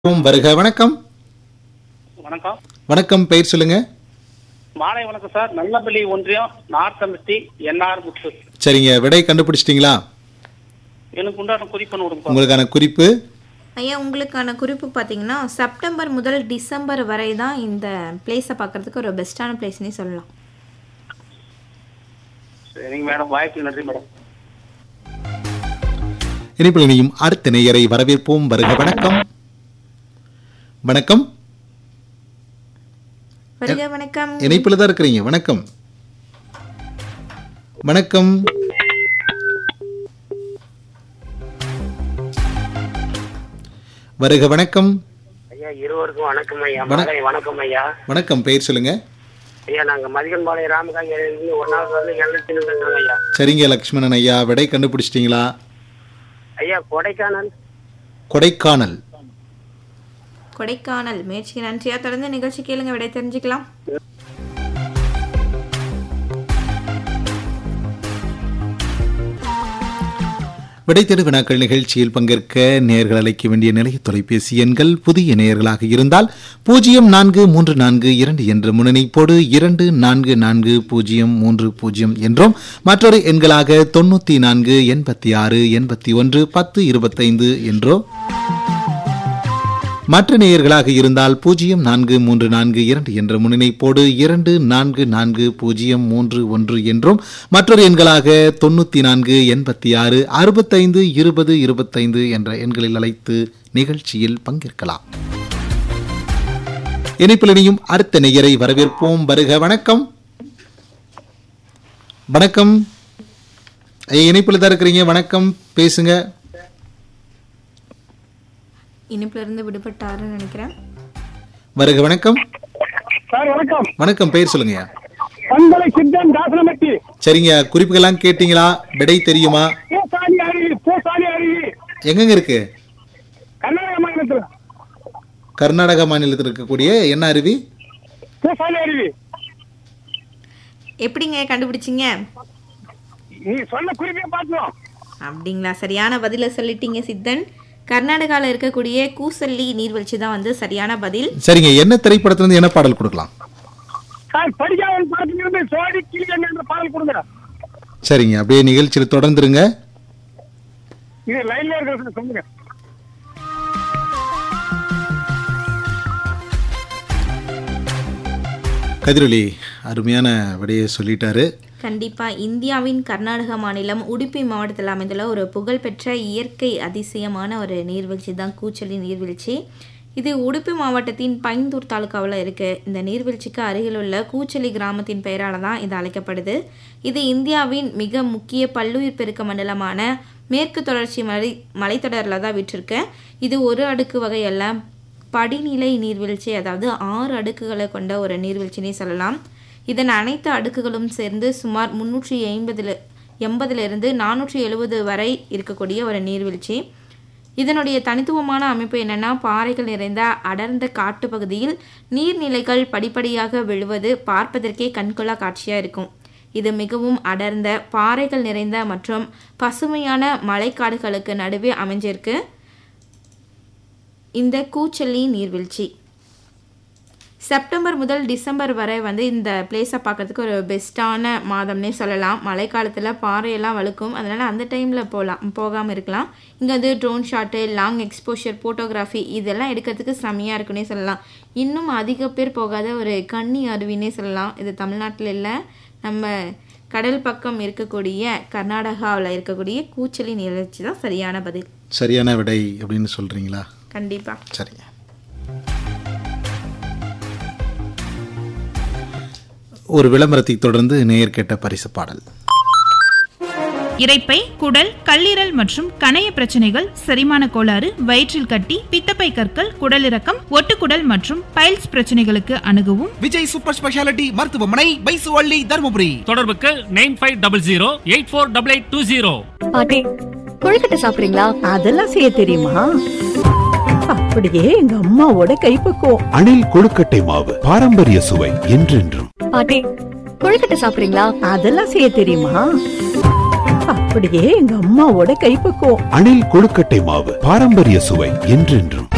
வணக்கம், வருக வணக்கம் வணக்கம் வணக்கம் பெயர் சொல்லுங்க மாலை வணக்கம் சார் நல்லப்பள்ளி ஒன்றியம் நார்த்தமிட்டி என்ஆர் முத்து சரிங்க விடை கண்டுபிடிச்சிட்டீங்களா எனக்கு உண்டான குறிப்பு விடுங்க உங்களுக்கான குறிப்பு ஐயா உங்களுக்கான குறிப்பு பார்த்தீங்கன்னா செப்டம்பர் முதல் டிசம்பர் வரை தான் இந்த பிளேஸை பார்க்கறதுக்கு ஒரு பெஸ்ட்டான பிளேஸ்னே சொல்லலாம் சரிங்க மேடம் வாய்ப்பு நன்றி மேடம் இனிப்பில் இனியும் அடுத்த நேயரை வரவேற்போம் வருக வணக்கம் வணக்கம் வருக வணக்கம் இணைப்பில் தான் இருக்கிறீங்க வணக்கம் வணக்கம் வருக வணக்கம் ஐயா இருவருக்கும் வணக்கம் ஐயா வண- மாலை வணக்கம் ஐயா வணக்கம் பெயர் சொல்லுங்க ஐயா நாங்க மதிகன்பாளையம் ராமகாங்க ஒன்னாவது வந்து எழுநூத்தி பேசுறோம் ஐயா சரிங்க லக்ஷ்மணன் ஐயா விடை கண்டுபிடிச்சிட்டீங்களா ஐயா கொடைக்கானல் கொடைக்கானல் கொடைக்கானல் முயற்சிக்கு நன்றியா தொடர்ந்து நிகழ்ச்சி கேளுங்க விடை தெரிஞ்சுக்கலாம் விடைத்தெடு வினாக்கள் நிகழ்ச்சியில் பங்கேற்க நேயர்கள் அழைக்க வேண்டிய நிலைய தொலைபேசி எண்கள் புதிய நேயர்களாக இருந்தால் பூஜ்ஜியம் நான்கு மூன்று நான்கு இரண்டு என்ற முன்னணிப்போடு இரண்டு நான்கு நான்கு பூஜ்ஜியம் மூன்று பூஜ்ஜியம் என்றும் மற்றொரு எண்களாக தொண்ணூத்தி நான்கு எண்பத்தி ஆறு எண்பத்தி ஒன்று பத்து இருபத்தைந்து என்றோ மற்ற நேயர்களாக இருந்தால் பூஜ்ஜியம் நான்கு மூன்று நான்கு இரண்டு என்ற முன்னிணைப்போடு இரண்டு நான்கு நான்கு பூஜ்ஜியம் மூன்று ஒன்று என்றும் மற்றொரு எண்களாக தொண்ணூத்தி நான்கு எண்பத்தி ஆறு அறுபத்தைந்து இருபது இருபத்தைந்து என்ற எண்களில் அழைத்து நிகழ்ச்சியில் பங்கேற்கலாம் இணைப்பில் இனியும் அடுத்த நேயரை வரவேற்போம் வருக வணக்கம் வணக்கம் ஐயா, இணைப்பில் தான் இருக்கிறீங்க வணக்கம் பேசுங்க இனிப்புல இருந்து விடுபட்டாருன்னு நினைக்கிறேன் வருக வணக்கம் சார் வணக்கம் வணக்கம் பெயர் சொல்லுங்கய்யா பண்பலை சித்தன் தாசனமட்டி சரிங்க குறிப்புகள்லாம் கேட்டீங்களா விடை தெரியுமா பூசாலி அருவி பூசாலி அருவி எங்கெங்க இருக்கு கர்நாடக மாநிலத்தில் கர்நாடக மாநிலத்தில் இருக்கக்கூடிய என்ன அருவி பூசாலி அருவி எப்படிங்க கண்டுபிடிச்சிங்க நீ சொன்ன குறிப்பை பார்த்தோம் அப்படிங்களா சரியான பதிலை சொல்லிட்டீங்க சித்தன் கர்நாடகாவில் இருக்கக்கூடிய கூசல்லி நீர்வீழ்ச்சி தான் வந்து சரியான பதில் சரிங்க என்ன திரைப்படத்துல இருந்து என்ன பாடல் கொடுக்கலாம் சார் படிக்காமல் பார்த்துக்கிறது சோடி கிளிகன் என்ற பாடல் கொடுங்க சரிங்க அப்படியே நிகழ்ச்சியில் தொடர்ந்துருங்க இது லைன்ல இருக்கிறது சொல்லுங்க கதிரொலி அருமையான விடையை சொல்லிட்டாரு கண்டிப்பா இந்தியாவின் கர்நாடக மாநிலம் உடுப்பி மாவட்டத்தில் அமைந்துள்ள ஒரு புகழ்பெற்ற இயற்கை அதிசயமான ஒரு நீர்வீழ்ச்சி தான் கூச்சலி நீர்வீழ்ச்சி இது உடுப்பி மாவட்டத்தின் பைந்தூர் தாலுகாவில் இருக்கு இந்த நீர்வீழ்ச்சிக்கு அருகில் உள்ள கூச்சலி கிராமத்தின் பெயரால தான் இது அழைக்கப்படுது இது இந்தியாவின் மிக முக்கிய பல்லுயிர் பெருக்க மண்டலமான மேற்கு தொடர்ச்சி மலை மலைத்தொடரில் தான் விட்டிருக்கு இது ஒரு அடுக்கு வகை அல்ல படிநிலை நீர்வீழ்ச்சி அதாவது ஆறு அடுக்குகளை கொண்ட ஒரு நீர்வீழ்ச்சினே சொல்லலாம் இதன் அனைத்து அடுக்குகளும் சேர்ந்து சுமார் முன்னூற்றி ஐம்பதுல எண்பதுலேருந்து நானூற்றி எழுபது வரை இருக்கக்கூடிய ஒரு நீர்வீழ்ச்சி இதனுடைய தனித்துவமான அமைப்பு என்னன்னா பாறைகள் நிறைந்த அடர்ந்த காட்டுப்பகுதியில் நீர்நிலைகள் படிப்படியாக விழுவது பார்ப்பதற்கே கண்கொள்ளா காட்சியாக இருக்கும் இது மிகவும் அடர்ந்த பாறைகள் நிறைந்த மற்றும் பசுமையான மலைக்காடுகளுக்கு நடுவே அமைஞ்சிருக்கு இந்த கூச்சல்லி நீர்வீழ்ச்சி செப்டம்பர் முதல் டிசம்பர் வரை வந்து இந்த பிளேஸை பார்க்கறதுக்கு ஒரு பெஸ்ட்டான மாதம்னே சொல்லலாம் மழைக்காலத்தில் பாறையெல்லாம் வழுக்கும் அதனால் அந்த டைமில் போகலாம் போகாமல் இருக்கலாம் இங்கே வந்து drone shot long exposure photography இதெல்லாம் எடுக்கிறதுக்கு செம்மையாக இருக்குன்னே சொல்லலாம் இன்னும் அதிக பேர் போகாத ஒரு கன்னி அருவினே சொல்லலாம் இது தமிழ்நாட்டில் இல்லை நம்ம கடல் பக்கம் இருக்கக்கூடிய கர்நாடகாவில் இருக்கக்கூடிய கூச்சலி நீர்வீழ்ச்சி தான் சரியான பதில் சரியான விடை அப்படின்னு சொல்றீங்களா கண்டிப்பாக சரிங்க ஒரு விளம்பரத்தை தொடர்ந்து நேயர் கேட்ட பரிசு பாடல் இரைப்பை குடல் கல்லீரல் மற்றும் கணைய பிரச்சனைகள் செரிமான கோளாறு வயிற்றில் கட்டி பித்தப்பை கற்கள் குடலிறக்கம் ஒட்டுக்குடல் மற்றும் பைல்ஸ் பிரச்சனைகளுக்கு அணுகவும் விஜய் சூப்பர் ஸ்பெஷாலிட்டி மருத்துவமனை பைசுவள்ளி தருமபுரி தொடர்புக்கு nine five double zero eight four double eight two zero பாட்டி கொழுக்கட்டை சாப்பிடுறீங்களா அதெல்லாம் செய்ய தெரியுமா அப்படியே எங்க அம்மாவோட கைப்பக்குவம் அணில் கொழுக்கட்டை மாவு பாரம்பரிய சுவை என்றென்றும் பாட்டி கொழுக்கட்டை சாப்பிடுறீங்களா அதெல்லாம் செய்ய தெரியுமா அப்படியே எங்க அம்மாவோட கைப்பக்குவம் அணில் கொழுக்கட்டை மாவு பாரம்பரிய சுவை என்றென்றும்